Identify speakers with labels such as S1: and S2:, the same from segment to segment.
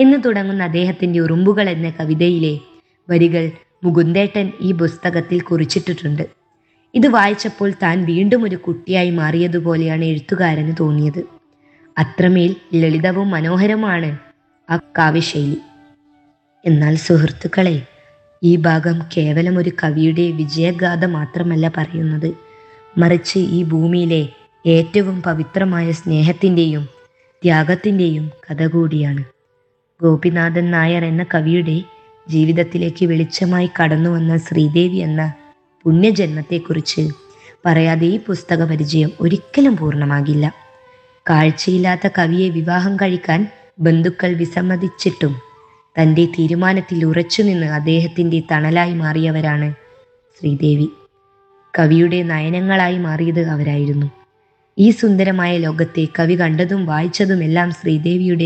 S1: എന്ന് തുടങ്ങുന്ന അദ്ദേഹത്തിൻ്റെ ഉറുമ്പുകൾ എന്ന കവിതയിലെ വരികൾ മുകുന്ദേട്ടൻ ഈ പുസ്തകത്തിൽ കുറിച്ചിട്ടിട്ടുണ്ട് ഇത് വായിച്ചപ്പോൾ താൻ വീണ്ടും ഒരു കുട്ടിയായി മാറിയതുപോലെയാണ് എഴുത്തുകാരന് തോന്നിയത് അത്രമേൽ ലളിതവും മനോഹരമാണ് ആ കാവ്യശൈലി എന്നാൽ സുഹൃത്തുക്കളെ ഈ ഭാഗം കേവലം ഒരു കവിയുടെ വിജയഗാഥ മാത്രമല്ല പറയുന്നത് മറിച്ച് ഈ ഭൂമിയിലെ ഏറ്റവും പവിത്രമായ സ്നേഹത്തിൻ്റെയും ത്യാഗത്തിൻ്റെയും കഥ കൂടിയാണ് ഗോപിനാഥൻ നായർ എന്ന കവിയുടെ ജീവിതത്തിലേക്ക് വെളിച്ചമായി കടന്നു വന്ന ശ്രീദേവി എന്ന പുണ്യജന്മത്തെക്കുറിച്ച് പറയാതെ ഈ പുസ്തക പരിചയം ഒരിക്കലും പൂർണ്ണമാകില്ല കാഴ്ചയില്ലാത്ത കവിയെ വിവാഹം കഴിക്കാൻ ബന്ധുക്കൾ വിസമ്മതിച്ചിട്ടും തൻ്റെ തീരുമാനത്തിൽ ഉറച്ചുനിന്ന് അദ്ദേഹത്തിൻ്റെ തണലായി മാറിയവരാണ് ശ്രീദേവി കവിയുടെ നയനങ്ങളായി മാറിയത് അവരായിരുന്നു ഈ സുന്ദരമായ ലോകത്തെ കവി കണ്ടതും വായിച്ചതുമെല്ലാം ശ്രീദേവിയുടെ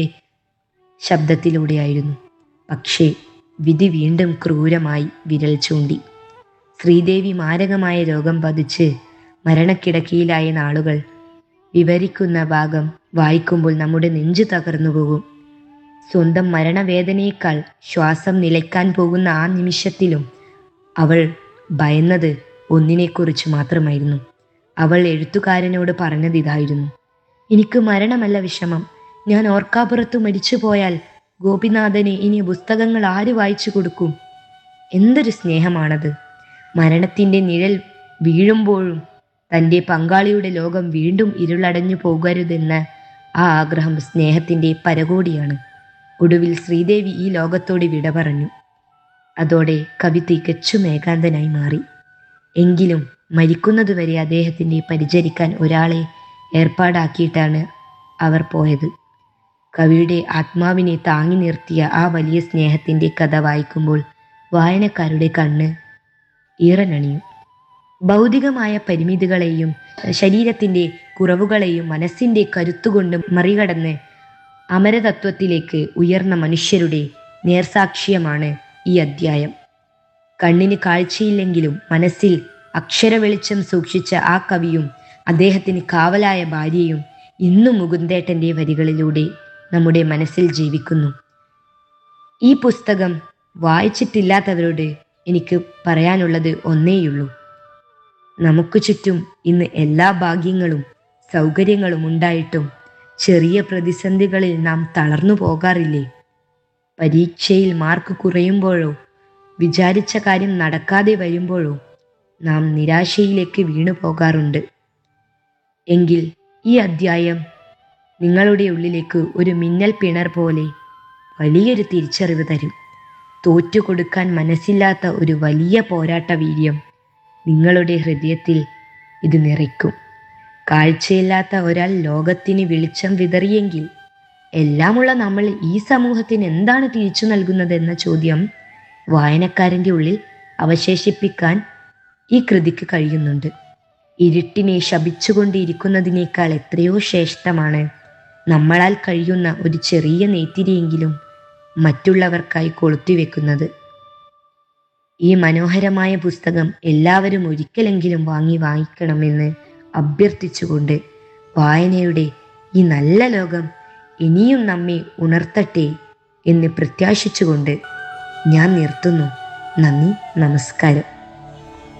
S1: ശബ്ദത്തിലൂടെയായിരുന്നു പക്ഷേ വിധി വീണ്ടും ക്രൂരമായി വിരൽ ചൂണ്ടി ശ്രീദേവി മാരകമായ രോഗം ബാധിച്ച് മരണക്കിടക്കയിലായ നാളുകൾ വിവരിക്കുന്ന ഭാഗം വായിക്കുമ്പോൾ നമ്മുടെ നെഞ്ചു തകർന്നു പോകും സ്വന്തം മരണവേദനയേക്കാൾ ശ്വാസം നിലയ്ക്കാൻ പോകുന്ന ആ നിമിഷത്തിലും അവൾ ഭയന്നത് ഒന്നിനെക്കുറിച്ച് മാത്രമായിരുന്നു അവൾ എഴുത്തുകാരനോട് പറഞ്ഞത് ഇതായിരുന്നു എനിക്ക് മരണമല്ല വിഷമം ഞാൻ ഓർക്കാപ്പുറത്ത് മരിച്ചു പോയാൽ ഗോപിനാഥന് ഇനി പുസ്തകങ്ങൾ ആര് വായിച്ചു കൊടുക്കും എന്തൊരു സ്നേഹമാണത് മരണത്തിൻ്റെ നിഴൽ വീഴുമ്പോഴും തൻ്റെ പങ്കാളിയുടെ ലോകം വീണ്ടും ഇരുളടഞ്ഞു പോകരുതെന്ന ആ ആഗ്രഹം സ്നേഹത്തിൻ്റെ പരകോടിയാണ് ഒടുവിൽ ശ്രീദേവി ഈ ലോകത്തോട് വിട പറഞ്ഞു അതോടെ കവി തികച്ചും ഏകാന്തനായി മാറി എങ്കിലും മരിക്കുന്നതുവരെ അദ്ദേഹത്തിൻ്റെ പരിചരിക്കാൻ ഒരാളെ ഏർപ്പാടാക്കിയിട്ടാണ് അവർ പോയത് കവിയുടെ ആത്മാവിനെ താങ്ങി നിർത്തിയ ആ വലിയ സ്നേഹത്തിൻ്റെ കഥ വായിക്കുമ്പോൾ വായനക്കാരുടെ കണ്ണ് ഈറനണിയും ഭൗതികമായ പരിമിതികളെയും ശരീരത്തിൻ്റെ കുറവുകളെയും മനസ്സിൻ്റെ കരുത്തുകൊണ്ട് മറികടന്ന് അമരതത്വത്തിലേക്ക് ഉയർന്ന മനുഷ്യരുടെ നേർസാക്ഷ്യമാണ് ഈ അദ്ധ്യായം കണ്ണിന് കാഴ്ചയില്ലെങ്കിലും മനസ്സിൽ അക്ഷര വെളിച്ചം സൂക്ഷിച്ച ആ കവിയും അദ്ദേഹത്തിന് കാവലായ ഭാര്യയും ഇന്നും മുകുന്ദേട്ടൻ്റെ വരികളിലൂടെ നമ്മുടെ മനസ്സിൽ ജീവിക്കുന്നു ഈ പുസ്തകം വായിച്ചിട്ടില്ലാത്തവരോട് എനിക്ക് പറയാനുള്ളത് ഒന്നേയുള്ളൂ നമുക്ക് ചുറ്റും ഇന്ന് എല്ലാ ഭാഗ്യങ്ങളും സൗകര്യങ്ങളും ഉണ്ടായിട്ടും ചെറിയ പ്രതിസന്ധികളിൽ നാം തളർന്നു പോകാറില്ലേ പരീക്ഷയിൽ മാർക്ക് കുറയുമ്പോഴോ വിചാരിച്ച കാര്യം നടക്കാതെ വരുമ്പോഴോ നാം നിരാശയിലേക്ക് വീണു പോകാറുണ്ട് എങ്കിൽ ഈ അദ്ധ്യായം നിങ്ങളുടെ ഉള്ളിലേക്ക് ഒരു മിന്നൽ പിണർ പോലെ വലിയൊരു തിരിച്ചറിവ് തരും തോറ്റുകൊടുക്കാൻ മനസ്സില്ലാത്ത ഒരു വലിയ പോരാട്ട വീര്യം നിങ്ങളുടെ ഹൃദയത്തിൽ ഇത് നിറയ്ക്കും കാഴ്ചയില്ലാത്ത ഒരാൾ ലോകത്തിന് വെളിച്ചം വിതറിയെങ്കിൽ എല്ലാമുള്ള നമ്മൾ ഈ സമൂഹത്തിന് എന്താണ് തിരിച്ചു നൽകുന്നതെന്ന ചോദ്യം വായനക്കാരൻ്റെ ഉള്ളിൽ അവശേഷിപ്പിക്കാൻ ഈ കൃതിക്ക് കഴിയുന്നുണ്ട് ഇരുട്ടിനെ ശപിച്ചുകൊണ്ടിരിക്കുന്നതിനേക്കാൾ എത്രയോ ശ്രേഷ്ഠമാണ് നമ്മളാൽ കഴിയുന്ന ഒരു ചെറിയ നെയ്ത്തിരിയെങ്കിലും മറ്റുള്ളവർക്കായി കൊളുത്തിവെക്കുന്നത് ഈ മനോഹരമായ പുസ്തകം എല്ലാവരും ഒരിക്കലെങ്കിലും വാങ്ങി വായിക്കണമെന്ന് അഭ്യർത്ഥിച്ചുകൊണ്ട് വായനയുടെ ഈ നല്ല ലോകം ഇനിയും നമ്മെ ഉണർത്തട്ടെ എന്ന് പ്രത്യാശിച്ചുകൊണ്ട് ഞാൻ നിർത്തുന്നു നന്ദി നമസ്കാരം